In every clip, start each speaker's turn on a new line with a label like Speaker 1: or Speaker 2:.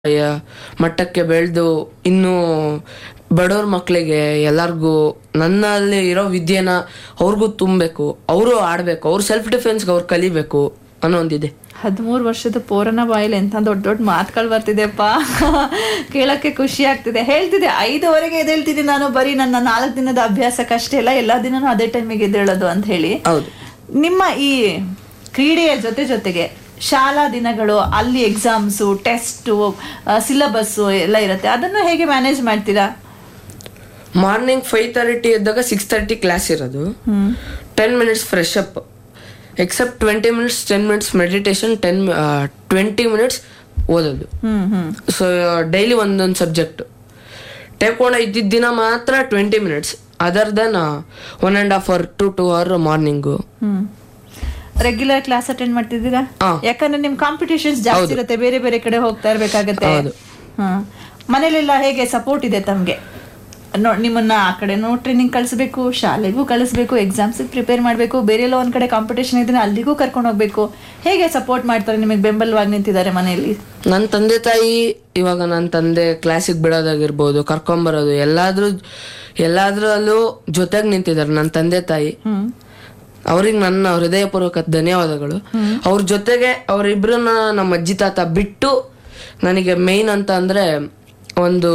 Speaker 1: ಯ- ಮಟ್ಟಕ್ಕೆ ಬೆಳೆದು ಇನ್ನು ಬಡವ್ರ ಮಕ್ಕಳಿಗೆ ಎಲ್ಲರಿಗೂ ನನ್ನಲ್ಲಿ ಇರೋ ವಿದ್ಯೆನ ಅವ್ರಿಗೂ ತುಂಬಬೇಕು ಅವರು ಆಡ್ಬೇಕು ಅವ್ರು ಸೆಲ್ಫ್ ಡಿಫೆನ್ಸ್ಗೆ ಅವ್ರು ಕಲಿಬೇಕು ಅನ್ನೋ ಒಂದಿದೆ
Speaker 2: ಹದಿಮೂರು ವರ್ಷದ ಪೋರನ ಬಾಯಲ್ಲಿ ಎಂತ ದೊಡ್ಡ ದೊಡ್ಡ ಮಾತುಗಳು ಬರ್ತಿದೆಪ್ಪ ಕೇಳಕ್ಕೆ ಖುಷಿ ಆಗ್ತಿದೆ ಹೇಳ್ತಿದ್ದೆ ಐದುವರೆಗೆ ಎದ್ದೇಳ್ತಿದ್ದೀನಿ ನಾನು ಬರೀ ನನ್ನ ನಾಲ್ಕು ದಿನದ ಅಭ್ಯಾಸಕ್ಕಷ್ಟೇ ಅಲ್ಲ ಎಲ್ಲಾ ದಿನನೂ ಅದೇ ಟೈಮಿಗೆ ಎದ್ದೇಳೋದು ಅಂತ ಹೇಳಿ
Speaker 1: ಹೌದು
Speaker 2: ನಿಮ್ಮ ಈ ಕ್ರೀಡೆಯ ಜೊತೆ ಜೊತೆಗೆ ಶಾಲಾ ದಿನಗಳು ಅಲ್ಲಿ ಎಕ್ಸಾಮ್ಸು ಟೆಸ್ಟು ಸಿಲಬಸ್ಸು ಎಲ್ಲ ಇರುತ್ತೆ ಅದನ್ನು ಹೇಗೆ ಮ್ಯಾನೇಜ್ ಮಾಡ್ತೀರಾ
Speaker 1: ಮಾರ್ನಿಂಗ್ ಫೈವ್ ತರ್ಟಿ ಎದ್ದಾಗ ಸಿಕ್ಸ್ ತರ್ಟಿ ಕ್ಲಾಸ್ ಇರೋದು ten minutes fresh up except twenty minutes ten minutes meditation ten twenty minutes ಓದೋದು
Speaker 2: ಹ್ಮ್ ಹ್ಮ್
Speaker 1: ಸೊ ಡೈಲಿ ಒಂದೊಂದು ಸಬ್ಜೆಕ್ಟ್ ಟೇಕೋಣ ಇದ್ದಿದ್ದ ದಿನ ಮಾತ್ರ twenty minutes other then one and half hour to two hour morning
Speaker 2: hmm regular class attend ಮಾಡ್ತಿದ್ದೀರಾ
Speaker 1: ಹಾ.
Speaker 2: ಯಾಕಂದ್ರೆ ನಿಮ್ ಕಾಂಪಿಟೇಷನ್ಸ್ ಜಾಸ್ತಿ ಇರುತ್ತೆ ಬೇರೆ ಬೇರೆ ಕಡೆ ಹೋಗ್ತಾ ಇರ್ಬೇಕಾಗತ್ತೆ
Speaker 1: ಹೌದು.
Speaker 2: ಹ್ಮ್ ಮನೇಲೆಲ್ಲ ಹೇಗೆ ಸಪೋರ್ಟ್ ಇದೆ ತಮ್ಗೆ ನೋ ನಿಮ್ಮನ್ನ ಆ ಕಡೆನೂ ಟ್ರೈನಿಂಗ್ ಕಳಿಸ್ಬೇಕು ಶಾಲೆಗೂ ಕಳಿಸ್ಬೇಕು ಎಕ್ಸಾಮ್ಸ್ ಪ್ರಿಪೇರ್ ಮಾಡಬೇಕು ಬೇರೆ ಎಲ್ಲ ಒಂದ್ ಕಡೆ ಕಾಂಪಿಟೇಷನ್ ಇದ್ರೆ ಅಲ್ಲಿಗೂ ಕರ್ಕೊಂಡು ಹೋಗ್ಬೇಕು ಹೇಗೆ ಸಪೋರ್ಟ್ ಮಾಡ್ತಾರೆ ನಿಮಗೆ ಬೆಂಬಲವಾಗಿ ನಿಂತಿದ್ದಾರೆ ಮನೆಯಲ್ಲಿ
Speaker 1: ನನ್ನ ತಂದೆ ತಾಯಿ ಇವಾಗ ನನ್ನ ತಂದೆ ಕ್ಲಾಸಿಗೆ ಬಿಡೋದಾಗಿರ್ಬೋದು ಕರ್ಕೊಂಬರೋದು ಎಲ್ಲಾದ್ರೂ ಎಲ್ಲಾದ್ರಲ್ಲೂ ಜೊತೆಗೆ ನಿಂತಿದ್ದಾರೆ ನನ್ನ ತಂದೆ ತಾಯಿ
Speaker 2: ಹ್ಮ್
Speaker 1: ಅವ್ರಿಗೆ ನನ್ನ ಹೃದಯಪೂರ್ವಕ ಧನ್ಯವಾದಗಳು ಅವ್ರ ಜೊತೆಗೆ ಅವರಿಬ್ರನ್ನ ನಮ್ಮ ಅಜ್ಜಿ ತಾತ ಬಿಟ್ಟು ನನಗೆ ಮೇಯ್ನ್ ಅಂತ ಅಂದ್ರೆ ಒಂದು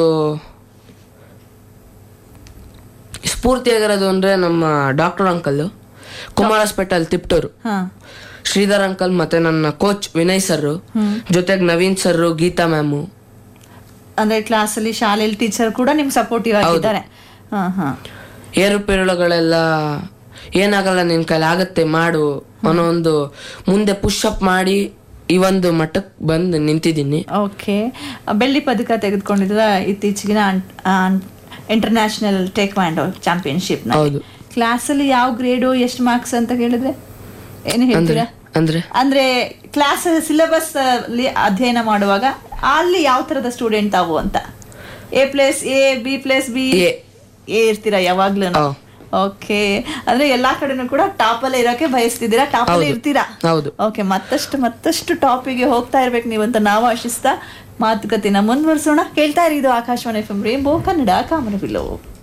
Speaker 1: ಸ್ಫೂರ್ತಿಯಾಗಿರೋದು ಅಂದ್ರೆ ನಮ್ಮ doctor uncle Kumar hospital Tiptur
Speaker 2: ಹಾ
Speaker 1: ಶ್ರೀಧರ್ ಅಂಕಲ್ ಮತ್ತೆ ನನ್ನ ಕೋಚ್ ವಿನಯ್ ಸರ್ ಜೊತೆಗೆ ನವೀನ್ ಸರ್ ಗೀತಾ ಮ್ಯಾಮು
Speaker 2: ಅಂದ್ರೆ ಕ್ಲಾಸ್ ಅಲ್ಲಿ ಶಾಲೆಯಲ್ಲಿ ಟೀಚರ್ ಕೂಡ ನಿಮ್ಗೆ ಸಪೋರ್ಟಿವ್ ಆಗಿದ್ದಾರೆ ಹಾ ಹಾ
Speaker 1: ಏರುಪೇರುಗಳೆಲ್ಲ ಏನಾಗಲ್ಲ ನಿನ್ ಕೈಲಿ ಆಗತ್ತೆ ಮಾಡು ಅನ್ನೋ ಒಂದು ಮುಂದೆ ಪುಷ್ ಅಪ್ ಮಾಡಿ ಈ ಒಂದು ಮಟ್ಟಕ್ಕೆ ಬಂದು ನಿಂತಿದ್ದೀನಿ
Speaker 2: ಓಕೆ ಬೆಳ್ಳಿ ಪದಕ ತೆಗೆದುಕೊಂಡಿದ್ರ ಇತ್ತೀಚೆಗಿನ ಇಂಟರ್ನ್ಯಾಷನಲ್ ಟೇಕ್ವಾಂಡೋ ಚಾಂಪಿಯನ್ಶಿಪ್
Speaker 1: ಹೌದು.
Speaker 2: ಕ್ಲಾಸಲ್ಲಿ ಯಾವ ಗ್ರೇಡು ಎಷ್ಟು ಮಾರ್ಕ್ಸ್ ಅಂತ ಹೇಳಿದ್ರೆ ಏನು ಹೇಳ್ತೀರಾ
Speaker 1: ಅಂದ್ರೆ
Speaker 2: ಅಂದ್ರೆ ಕ್ಲಾಸ್ ಸಿಲೆಬಸ್ ಅಲ್ಲಿ ಅಧ್ಯಯನ ಮಾಡುವಾಗ ಅಲ್ಲಿ ಯಾವ ತರದ ಸ್ಟೂಡೆಂಟ್ ತಾವು ಅಂತ A plus A B plus B
Speaker 1: A.
Speaker 2: A ಇರ್ತೀರಾ ಯಾವಾಗ್ಲೂ
Speaker 1: ಹಾ.
Speaker 2: ಓಕೆ ಅಂದ್ರೆ ಎಲ್ಲಾ ಕಡೆನೂ ಕೂಡ ಟಾಪ್ ಅಲ್ಲೇ ಇರೋಕೆ ಬಯಸ್ತಿದ್ದೀರಾ ಟಾಪ್ ಅಲ್ಲೇ ಇರ್ತೀರಾ
Speaker 1: ಹೌದು
Speaker 2: ಓಕೆ ಮತ್ತಷ್ಟು ಮತ್ತಷ್ಟು ಟಾಪಿಗೆ ಹೋಗ್ತಾ ಇರ್ಬೇಕು ನೀವಂತ ನಾವು ಆಶಿಸ್ತಾ ಮಾತುಕತೆನ ಮುಂದುವರಿಸೋಣ ಕೇಳ್ತಾ ಇರಿ ಇದು Akashvani F M rainbow Kannada ಕಾಮನಬಿಲ್ಲು